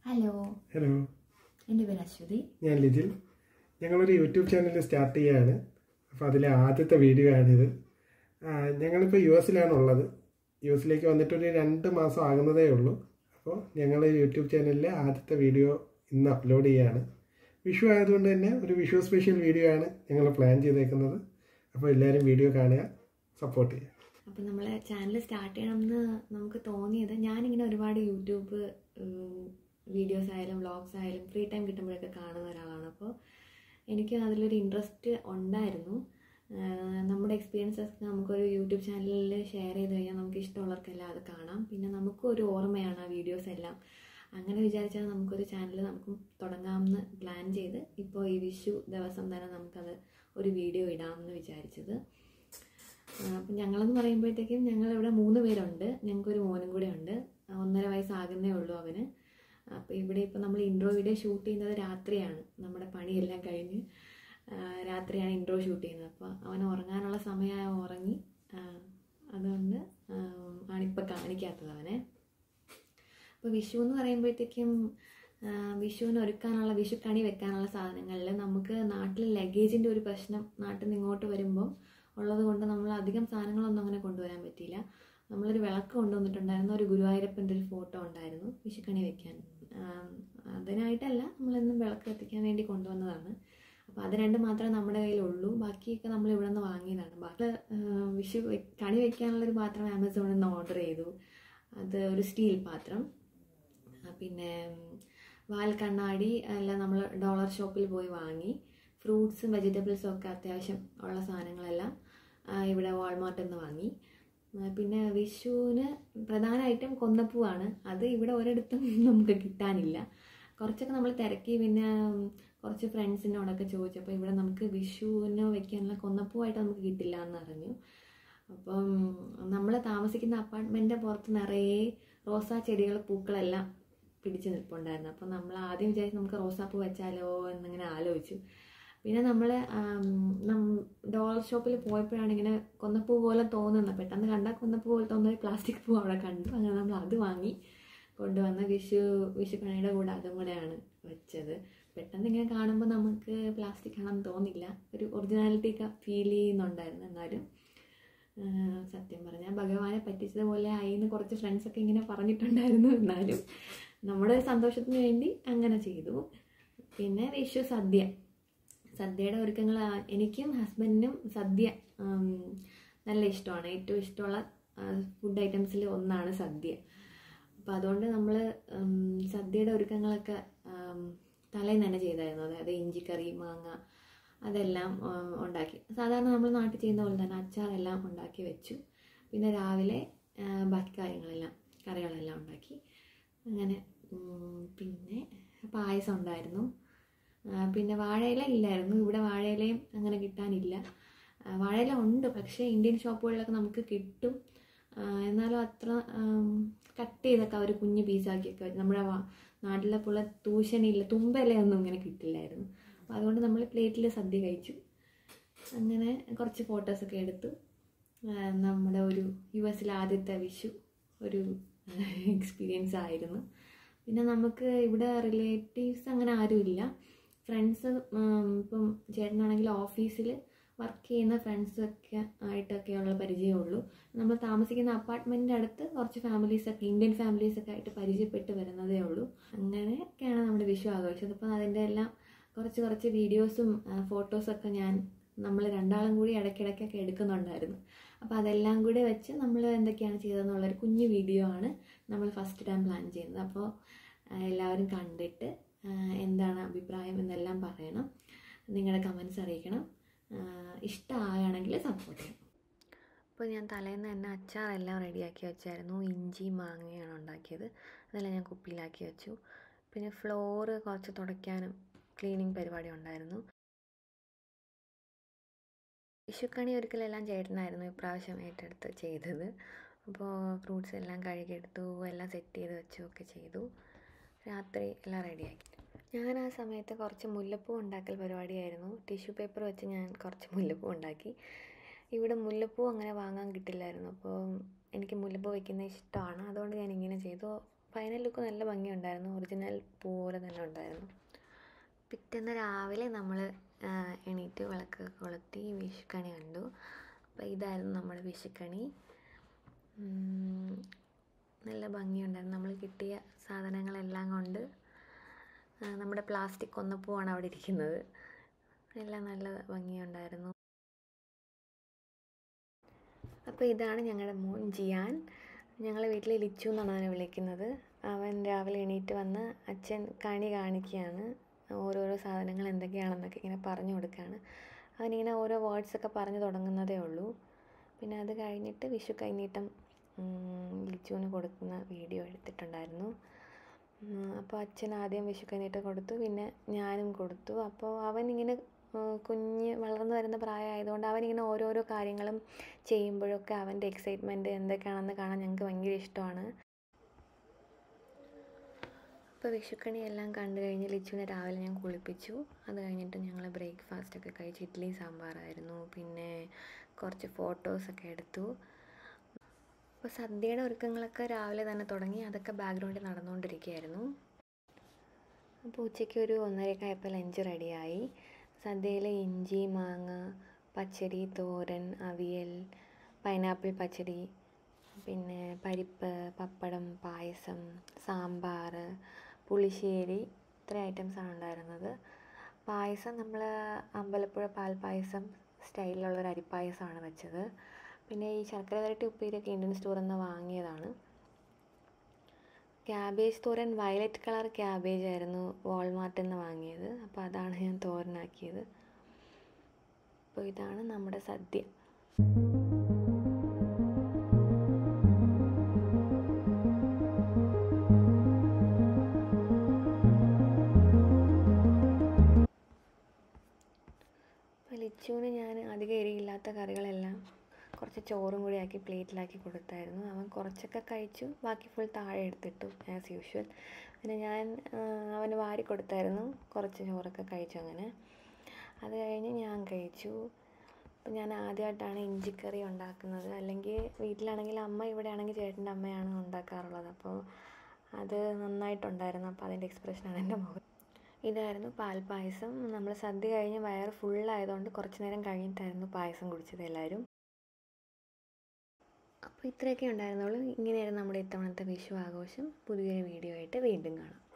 hello hello എൻ്റെ പേര് അശ്വതി ഞാൻ ലിജിൽ ഞങ്ങളൊരു യൂട്യൂബ് ചാനൽ സ്റ്റാർട്ട് ചെയ്യുകയാണ് അപ്പോൾ അതിലെ ആദ്യത്തെ വീഡിയോ ആണിത് ആ, ഞങ്ങളിപ്പോൾ യു എസിലാണുള്ളത് യു എസിലേക്ക് വന്നിട്ടൊരു രണ്ട് മാസം ആകുന്നതേ ഉള്ളൂ അപ്പോൾ ഞങ്ങൾ യൂട്യൂബ് ചാനലിലെ ആദ്യത്തെ വീഡിയോ ഇന്ന് അപ്ലോഡ് ചെയ്യുകയാണ് വിഷു ആയതുകൊണ്ട് തന്നെ ഒരു വിഷു സ്പെഷ്യൽ വീഡിയോ ആണ് ഞങ്ങൾ പ്ലാൻ ചെയ്തേക്കുന്നത് അപ്പോൾ എല്ലാവരും വീഡിയോ കാണുക സപ്പോർട്ട് ചെയ്യുക അപ്പം നമ്മൾ ചാനൽ സ്റ്റാർട്ട് ചെയ്യണമെന്ന് നമുക്ക് തോന്നിയത് ഞാനിങ്ങനെ ഒരുപാട് യൂട്യൂബ് വീഡിയോസ് ആയാലും വ്ളോഗ്സ് ആയാലും ഫ്രീ ടൈം കിട്ടുമ്പോഴൊക്കെ കാണുന്ന ഒരാളാണ് അപ്പോൾ എനിക്ക് അതിലൊരു ഇൻട്രസ്റ്റ് ഉണ്ടായിരുന്നു ആഹ് നമ്മുടെ എക്സ്പീരിയൻസസ് നമുക്കൊരു യൂട്യൂബ് ചാനലിൽ ഷെയർ ചെയ്ത് കഴിഞ്ഞാൽ നമുക്ക് ഇഷ്ടമുള്ളവർക്കെല്ലാം അത് കാണാം പിന്നെ നമുക്കും ഒരു ഓർമ്മയാണ് ആ വീഡിയോസ് എല്ലാം അങ്ങനെ വിചാരിച്ചാൽ നമുക്കൊരു ചാനൽ നമുക്കും തുടങ്ങാമെന്ന് പ്ലാൻ ചെയ്ത് ഇപ്പോൾ ഈ വിഷു ദിവസം തന്നെ നമുക്കത് ഒരു വീഡിയോ ഇടാമെന്ന് വിചാരിച്ചത് അപ്പം ഞങ്ങളെന്ന് പറയുമ്പോഴത്തേക്കും ഞങ്ങളിവിടെ മൂന്ന് പേരുണ്ട് ഞങ്ങൾക്കൊരു മോനും കൂടെ ഉണ്ട് ആ, ഒന്നര വയസ്സാകുന്നേ ഉള്ളൂ അവന് അപ്പോൾ ഇവിടെ ഇപ്പോൾ നമ്മൾ ഇൻട്രോ വീഡിയോ ഷൂട്ട് ചെയ്യുന്നത് രാത്രിയാണ് നമ്മുടെ പണിയെല്ലാം കഴിഞ്ഞ് ആ, രാത്രിയാണ് ഇൻട്രോ ഷൂട്ട് ചെയ്യുന്നത് അപ്പോൾ അവൻ ഉറങ്ങാനുള്ള സമയമായ ഉറങ്ങി ആ, അതുകൊണ്ട് ആ, ആണിപ്പോൾ കാണിക്കാത്തത് അവനെ അപ്പോൾ വിഷു എന്ന് പറയുമ്പോഴത്തേക്കും ആ, വിഷുവിന് ഒരുക്കാനുള്ള വിഷു കണി വെക്കാനുള്ള സാധനങ്ങളിൽ നമുക്ക് നാട്ടിൽ ലഗേജിൻ്റെ ഒരു പ്രശ്നം നാട്ടിൽ നിന്ന് ഇങ്ങോട്ട് വരുമ്പോൾ ഉള്ളത് കൊണ്ട് നമ്മൾ അധികം സാധനങ്ങളൊന്നും അങ്ങനെ കൊണ്ടുവരാൻ പറ്റിയില്ല നമ്മളൊരു വിളക്ക് കൊണ്ടുവന്നിട്ടുണ്ടായിരുന്നു ഒരു ഗുരുവായൂരപ്പൻ്റെ ഒരു ഫോട്ടോ ഉണ്ടായിരുന്നു വിഷുക്കണി വെക്കാൻ ആം, അതിനായിട്ടല്ല നമ്മളെന്നും വിളക്ക് കത്തിക്കാൻ വേണ്ടി കൊണ്ടുവന്നതാണ് അപ്പോൾ അത് രണ്ട് മാത്രമേ നമ്മുടെ കയ്യിലുള്ളൂ ബാക്കിയൊക്കെ നമ്മൾ ഇവിടെ നിന്ന് വാങ്ങിയതാണ് ബാക്കി ആ, വിഷു വെ- കണി വെക്കാനുള്ളൊരു പാത്രം ആമസോണിൽ നിന്ന് ഓർഡർ ചെയ്തു അത് ഒരു സ്റ്റീൽ പാത്രം ആ, പിന്നെ ഉം, വാൽ കണ്ണാടി എല്ലാം നമ്മൾ ഡോളർ ഷോപ്പിൽ പോയി വാങ്ങി ഫ്രൂട്ട്സും വെജിറ്റബിൾസും ഒക്കെ അത്യാവശ്യം ഉള്ള സാധനങ്ങളെല്ലാം ആ, ഇവിടെ വാൾമാർട്ടിൽ നിന്ന് വാങ്ങി ആ, പിന്നെ വിഷുവിന് പ്രധാനമായിട്ടും കൊന്നപ്പൂവാണ് അത് ഇവിടെ ഒരിടത്തും നമുക്ക് കിട്ടാനില്ല കുറച്ചൊക്കെ നമ്മൾ തിരക്കി പിന്നെ ഉം, കുറച്ച് ഫ്രണ്ട്സിനോടൊക്കെ ചോദിച്ചപ്പോൾ ഇവിടെ നമുക്ക് വിഷുവിന് വെക്കാനുള്ള കൊന്നപ്പൂവായിട്ട് നമുക്ക് കിട്ടില്ല എന്ന് അറിഞ്ഞു അപ്പം നമ്മൾ താമസിക്കുന്ന അപ്പാർട്ട്മെൻറ്റിൻ്റെ പുറത്ത് നിറയെ റോസാ ചെടികൾ പൂക്കളെല്ലാം പിടിച്ച് നിൽപ്പുണ്ടായിരുന്നു അപ്പം നമ്മൾ ആദ്യം വിചാരിച്ചു നമുക്ക് റോസാപ്പൂ വെച്ചാലോ എന്നിങ്ങനെ ആലോചിച്ചു പിന്നെ നമ്മൾ ഡോളർ ഷോപ്പിൽ പോയപ്പോഴാണ് ഇങ്ങനെ കൊന്നപ്പൂ പോലെ തോന്നുന്നത് പെട്ടെന്ന് കണ്ടാൽ കൊന്നപ്പൂ പോലെ തോന്നുന്ന ഒരു പ്ലാസ്റ്റിക് പൂ അവിടെ കണ്ടു അങ്ങനെ നമ്മൾ അത് വാങ്ങി കൊണ്ടുവന്ന് വിഷു വിഷു കണിയുടെ കൂടെ അതും കൂടെയാണ് വെച്ചത് പെട്ടെന്ന് ഇങ്ങനെ കാണുമ്പോൾ നമുക്ക് പ്ലാസ്റ്റിക് ആണെന്ന് തോന്നില്ല ഒരു ഒറിജിനാലിറ്റി ഒക്കെ ഫീൽ ചെയ്യുന്നുണ്ടായിരുന്നു എന്നാലും ആ, സത്യം പറഞ്ഞാൽ ഭഗവാനെ പറ്റിച്ചതുപോലെ ആയി എന്ന് കുറച്ച് ഫ്രണ്ട്സൊക്കെ ഇങ്ങനെ പറഞ്ഞിട്ടുണ്ടായിരുന്നു എന്നാലും നമ്മുടെ സന്തോഷത്തിന് വേണ്ടി അങ്ങനെ ചെയ്തു പിന്നെ വിഷു സദ്യ സദ്യയുടെ ഒരുക്കങ്ങൾ ആ- എനിക്കും ഹസ്ബൻഡിനും സദ്യ ആം, നല്ല ഇഷ്ടമാണ് ഏറ്റവും ഇഷ്ടമുള്ള ഫുഡ് ഐറ്റംസിൽ ഒന്നാണ് സദ്യ അപ്പോൾ അതുകൊണ്ട് നമ്മൾ സദ്യയുടെ ഒരുക്കങ്ങളൊക്കെ ആം, തലേന്ന് തന്നെ ചെയ്തായിരുന്നു അതായത് ഇഞ്ചിക്കറി മാങ്ങ അതെല്ലാം ആ, ഉണ്ടാക്കി സാധാരണ നമ്മൾ നാട്ടിൽ ചെയ്യുന്ന പോലെ തന്നെ അച്ചാറെല്ലാം ഉണ്ടാക്കി വെച്ചു പിന്നെ രാവിലെ ആ, ബാക്കി കാര്യങ്ങളെല്ലാം കറികളെല്ലാം ഉണ്ടാക്കി അങ്ങനെ ഉം, പിന്നെ പായസം ഉണ്ടായിരുന്നു ആ, പിന്നെ വാഴയില ഇല്ലായിരുന്നു ഇവിടെ വാഴയിലയും അങ്ങനെ കിട്ടാനില്ല ആ, വാഴയില ഉണ്ട് പക്ഷേ ഇന്ത്യൻ ഷോപ്പുകളിലൊക്കെ നമുക്ക് കിട്ടും ആ, എന്നാലും അത്ര കട്ട് ചെയ്തൊക്കെ അവർ കുഞ്ഞ് പീസാക്കിയൊക്കെ വെച്ച് നമ്മുടെ വാ- നാട്ടിലെ പോലെ തൂശനില്ല തുമ്പയിലയൊന്നും ഇങ്ങനെ കിട്ടില്ലായിരുന്നു അപ്പോൾ അതുകൊണ്ട് നമ്മൾ പ്ലേറ്റിൽ സദ്യ കഴിച്ചു അങ്ങനെ കുറച്ച് ഫോട്ടോസൊക്കെ എടുത്തു ആ, നമ്മുടെ ഒരു യു എസിലെ ആദ്യത്തെ വിഷു ഒരു എക്സ്പീരിയൻസ് ആയിരുന്നു പിന്നെ നമുക്ക് ഇവിടെ റിലേറ്റീവ്സ് അങ്ങനെ ആരുമില്ല ഫ്രണ്ട്സ് ഇപ്പം ചേട്ടനാണെങ്കിൽ ഓഫീസിൽ വർക്ക് ചെയ്യുന്ന ഫ്രണ്ട്സൊക്കെ ആയിട്ടൊക്കെയുള്ള പരിചയമുള്ളൂ നമ്മൾ താമസിക്കുന്ന അപ്പാർട്ട്മെൻറ്റിൻ്റെ അടുത്ത് കുറച്ച് ഫാമിലീസൊക്കെ ഇന്ത്യൻ ഫാമിലീസൊക്കെ ആയിട്ട് പരിചയപ്പെട്ട് വരുന്നതേ ഉള്ളൂ അങ്ങനെയൊക്കെയാണ് നമ്മുടെ വിഷു ആഘോഷിച്ചത് അപ്പോൾ അതിൻ്റെ എല്ലാം കുറച്ച് കുറച്ച് വീഡിയോസും ഫോട്ടോസൊക്കെ ഞാൻ നമ്മൾ രണ്ടാളും കൂടി ഇടയ്ക്കിടയ്ക്കൊക്കെ എടുക്കുന്നുണ്ടായിരുന്നു അപ്പോൾ അതെല്ലാം കൂടി വെച്ച് നമ്മൾ എന്തൊക്കെയാണ് ചെയ്തതെന്നുള്ളൊരു കുഞ്ഞു വീഡിയോ ആണ് നമ്മൾ ഫസ്റ്റ് ടൈം പ്ലാൻ ചെയ്യുന്നത് അപ്പോൾ ആ, എല്ലാവരും കണ്ടിട്ട് ആ, എന്താണ് അഭിപ്രായം എന്നെല്ലാം പറയണം നിങ്ങളുടെ കമൻസ് അറിയിക്കണം ഇഷ്ടമാണെങ്കിൽ സപ്പോർട്ട് ചെയ്യണം അപ്പോൾ ഞാൻ തലേന്ന് തന്നെ അച്ചാറെല്ലാം റെഡിയാക്കി വെച്ചായിരുന്നു ഇഞ്ചി മാങ്ങയാണ് ഉണ്ടാക്കിയത് അതെല്ലാം ഞാൻ കുപ്പിയിലാക്കി വെച്ചു പിന്നെ ഫ്ലോറ് കുറച്ച് തുടയ്ക്കാനും ക്ലീനിങ് പരിപാടി ഉണ്ടായിരുന്നു വിഷുക്കണി ഒരിക്കലെല്ലാം ചേട്ടനായിരുന്നു ഇപ്രാവശ്യം ഏറ്റെടുത്ത് ചെയ്തത് അപ്പോൾ ഫ്രൂട്ട്സ് എല്ലാം കഴുകിയെടുത്തു എല്ലാം സെറ്റ് ചെയ്ത് വെച്ചു ഒക്കെ ചെയ്തു രാത്രി എല്ലാം റെഡിയാക്കി ഞാൻ ആ സമയത്ത് കുറച്ച് മുല്ലപ്പൂ ഉണ്ടാക്കൽ പരിപാടിയായിരുന്നു ടിഷ്യൂ പേപ്പർ വെച്ച് ഞാൻ കുറച്ച് മുല്ലപ്പൂ ഉണ്ടാക്കി ഇവിടെ മുല്ലപ്പൂ അങ്ങനെ വാങ്ങാൻ കിട്ടില്ലായിരുന്നു അപ്പോൾ എനിക്ക് മുല്ലപ്പൂ വയ്ക്കുന്നത് ഇഷ്ടമാണ് അതുകൊണ്ട് ഞാൻ ഇങ്ങനെ ചെയ്തു ഫൈനൽ ലുക്ക് നല്ല ഭംഗിയുണ്ടായിരുന്നു ഒറിജിനൽ പോലെ തന്നെ ഉണ്ടായിരുന്നു പിറ്റേന്ന് രാവിലെ നമ്മൾ എണീറ്റ് വിളക്ക് കൊളുത്തി വിഷുക്കണി കണ്ടു അപ്പോൾ ഇതായിരുന്നു നമ്മുടെ വിഷുക്കണി ഉം, നല്ല ഭംഗിയുണ്ടായിരുന്നു നമ്മൾ കിട്ടിയ സാധനങ്ങളെല്ലാം കൊണ്ട് ആ, നമ്മുടെ പ്ലാസ്റ്റിക് കൊന്നപ്പൂവാണ് അവിടെ ഇരിക്കുന്നത് എല്ലാം നല്ല ഭംഗിയുണ്ടായിരുന്നു അപ്പോൾ ഇതാണ് ഞങ്ങളുടെ മോൻ ജിയാൻ ഞങ്ങളെ വീട്ടിൽ ലിച്ചു എന്നാണ് അവനെ വിളിക്കുന്നത് അവൻ രാവിലെ എണീറ്റ് വന്ന് അച്ഛൻ കണി കാണിക്കുകയാണ് ഓരോരോ സാധനങ്ങൾ എന്തൊക്കെയാണെന്നൊക്കെ ഇങ്ങനെ പറഞ്ഞു കൊടുക്കുകയാണ് അവനിങ്ങനെ ഓരോ വേർഡ്സൊക്കെ പറഞ്ഞു തുടങ്ങുന്നതേ ഉള്ളൂ പിന്നെ അത് കഴിഞ്ഞിട്ട് വിഷു കൈനീട്ടം ഉം, ലിച്ചുവിന് കൊടുക്കുന്ന വീഡിയോ എടുത്തിട്ടുണ്ടായിരുന്നു ഉം, അപ്പോൾ അച്ഛൻ ആദ്യം വിഷു കൈനീട്ടം കൊടുത്തു പിന്നെ ഞാനും കൊടുത്തു അപ്പോൾ അവൻ ഇങ്ങനെ ഉം, കുഞ്ഞ് വളർന്നു വരുന്ന പ്രായമായതുകൊണ്ട് അവനിങ്ങനെ ഓരോരോ കാര്യങ്ങളും ചെയ്യുമ്പോഴൊക്കെ അവൻ്റെ എക്സൈറ്റ്മെൻറ്റ് എന്തൊക്കെയാണെന്ന് കാണാൻ ഞങ്ങൾക്ക് ഭയങ്കര ഇഷ്ടമാണ് അപ്പോൾ വിഷുക്കണി എല്ലാം കണ്ടു കഴിഞ്ഞ് ലിച്ചുവിനെ രാവിലെ ഞാൻ കുളിപ്പിച്ചു അത് കഴിഞ്ഞിട്ട് ഞങ്ങൾ ബ്രേക്ക്ഫാസ്റ്റ് ഒക്കെ കഴിച്ച് ഇഡ്ഡലി സാമ്പാറായിരുന്നു പിന്നെ കുറച്ച് ഫോട്ടോസൊക്കെ എടുത്തു അപ്പോൾ സദ്യയുടെ ഒരുക്കങ്ങളൊക്കെ രാവിലെ തന്നെ തുടങ്ങി അതൊക്കെ ബാക്ക്ഗ്രൗണ്ടിൽ നടന്നുകൊണ്ടിരിക്കുകയായിരുന്നു അപ്പോൾ ഉച്ചയ്ക്ക് ഒരു ഒന്നരയൊക്കെ ആയപ്പോൾ ലഞ്ച് റെഡിയായി സദ്യയിൽ ഇഞ്ചി മാങ്ങ പച്ചടി തോരൻ അവിയൽ പൈനാപ്പിൾ പച്ചടി പിന്നെ പരിപ്പ് പപ്പടം പായസം സാമ്പാർ പുളിശ്ശേരി ഇത്ര ഐറ്റംസാണ് ഉണ്ടായിരുന്നത് പായസം നമ്മൾ അമ്പലപ്പുഴ പാൽപ്പായസം സ്റ്റൈലിലുള്ളൊരു അരിപ്പായസമാണ് വെച്ചത് പിന്നെ ഈ ശർക്കര വരട്ടി ഉപ്പേരിയൊക്കെ ഇന്ത്യൻ സ്റ്റോറിൽ നിന്ന് വാങ്ങിയതാണ് cabbage thoran violet colour cabbage ആയിരുന്നു വാൾമാർട്ടിൽ നിന്ന് വാങ്ങിയത് അപ്പോൾ അതാണ് ഞാൻ തോരനാക്കിയത് അപ്പോൾ ഇതാണ് നമ്മുടെ സദ്യ അപ്പോൾ ലിച്ചുവിന് ഞാൻ അധികം എരിയില്ലാത്ത കറികളെല്ലാം കുറച്ച് ചോറും കൂടി ആക്കി പ്ലേറ്റിലാക്കി കൊടുത്തായിരുന്നു അവൻ കുറച്ചൊക്കെ കഴിച്ചു ബാക്കി ഫുൾ താഴെ എടുത്തിട്ടു ആസ് യൂഷ്വൽ പിന്നെ ഞാൻ ആ, അവന് വാരി കൊടുത്തായിരുന്നു കുറച്ച് ചോറൊക്കെ കഴിച്ചു അങ്ങനെ അത് കഴിഞ്ഞ് ഞാൻ കഴിച്ചു അപ്പം ഞാൻ ആദ്യമായിട്ടാണ് ഇഞ്ചിക്കറി ഉണ്ടാക്കുന്നത് അല്ലെങ്കിൽ വീട്ടിലാണെങ്കിൽ അമ്മ ഇവിടെ ആണെങ്കിൽ ചേട്ടൻ്റെ അമ്മയാണ് ഉണ്ടാക്കാറുള്ളത് അപ്പോൾ അത് നന്നായിട്ടുണ്ടായിരുന്നു അപ്പോൾ അതിൻ്റെ എക്സ്പ്രഷനാണ് എൻ്റെ മുഖം ഇതായിരുന്നു പാൽപ്പായസം നമ്മൾ സദ്യ കഴിഞ്ഞ് വയറ് ഫുള്ളായതുകൊണ്ട് കുറച്ച് നേരം കഴിഞ്ഞിട്ടായിരുന്നു പായസം കുടിച്ചത് എല്ലാവരും അപ്പോൾ ഇത്രയൊക്കെ ഉണ്ടായിരുന്നുള്ളൂ ഇങ്ങനെയായിരുന്നു നമ്മുടെ ഇത്തവണത്തെ വിഷു ആഘോഷം പുതിയൊരു വീഡിയോ ആയിട്ട് വീണ്ടും കാണാം